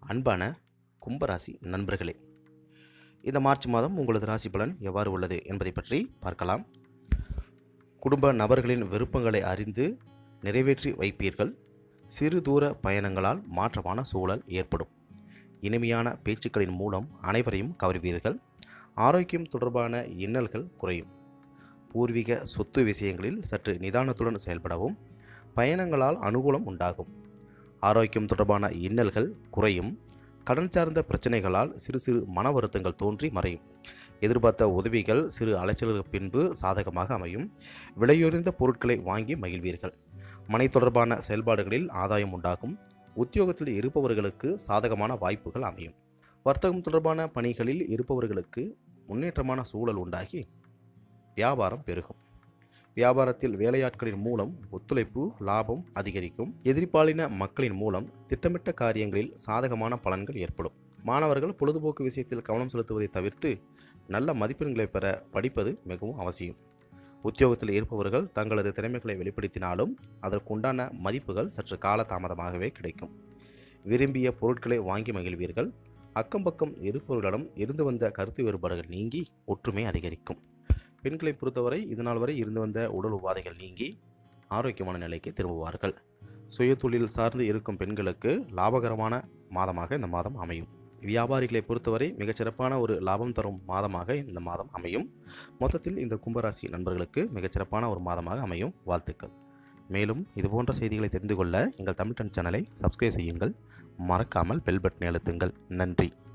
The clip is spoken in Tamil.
அன்பான கும்பராசி நண்பர்களே இந்த மார்ச் மாதம் உங்களது ராசி பலன் எவ்வாறு உள்ளது என்பதை பற்றி பார்க்கலாம் குடும்ப நபர்களின் விருப்பங்களை அறிந்து நிறைவேற்றி வைப்பீர்கள் சிறு தூர பயணங்களால் மாற்றமான சூழல் ஏற்படும் இனிமையான பேச்சுக்களின் மூலம் அனைவரையும் கவர்வீர்கள் ஆரோக்கியம் தொடர்பான இன்னல்கள் குறையும் பூர்வீக சொத்து விஷயங்களில் சற்று நிதானத்துடன் செயல்படவும் பயணங்களால் அனுகூலம் உண்டாகும் ஆரோக்கியம் தொடர்பான இன்னல்கள் குறையும் கடன் சார்ந்த பிரச்சனைகளால் சிறு சிறு மன வருத்தங்கள் தோன்றி மறையும் எதிர்பார்த்த உதவிகள் சிறு அலைச்சல்களுக்கு பின்பு சாதகமாக அமையும் விலையுயர்ந்த பொருட்களை வாங்கி மகிழ்வீர்கள் மனை தொடர்பான செயல்பாடுகளில் ஆதாயம் உண்டாகும் உத்தியோகத்தில் இருப்பவர்களுக்கு சாதகமான வாய்ப்புகள் அமையும் வர்த்தகம் தொடர்பான பணிகளில் இருப்பவர்களுக்கு முன்னேற்றமான சூழல் உண்டாகி வியாபாரம் பெருகும் வியாபாரத்தில் வேலையாட்களின் மூலம் ஒத்துழைப்பு லாபம் அதிகரிக்கும் எதிர்பாலின மக்களின் மூலம் திட்டமிட்ட காரியங்களில் சாதகமான பலன்கள் ஏற்படும் மாணவர்கள் பொழுதுபோக்கு விஷயத்தில் கவனம் செலுத்துவதை தவிர்த்து நல்ல மதிப்பெண்களை பெற படிப்பது மிகவும் அவசியம் உத்தியோகத்தில் இருப்பவர்கள் தங்களது திறமைகளை வெளிப்படுத்தினாலும் அதற்குண்டான மதிப்புகள் சற்று காலதாமதமாகவே கிடைக்கும் விரும்பிய பொருட்களை வாங்கி மகிழ்வீர்கள் அக்கம் பக்கம் இருப்பவர்களிடம் இருந்து வந்த கருத்து வேறுபாடுகள் நீங்கி ஒற்றுமை அதிகரிக்கும் பெண்களை பொறுத்தவரை இதுநாள் வரை இருந்து வந்த உடல் உபாதைகள் நீங்கி ஆரோக்கியமான நிலைக்கு திரும்புவார்கள் சுயதொழில் சார்ந்து இருக்கும் பெண்களுக்கு லாபகரமான மாதமாக இந்த மாதம் அமையும் வியாபாரிகளை பொறுத்தவரை மிகச்சிறப்பான ஒரு லாபம் தரும் மாதமாக இந்த மாதம் அமையும் மொத்தத்தில் இந்த கும்பராசி நண்பர்களுக்கு மிகச்சிறப்பான ஒரு மாதமாக அமையும் வாழ்த்துக்கள் மேலும் இதுபோன்ற செய்திகளை தெரிந்து கொள்ள எங்கள் தமிழ் சேனலை சப்ஸ்கிரைப் செய்யுங்கள் மறக்காமல் பெல் பட்டனை அழுத்துங்கள் நன்றி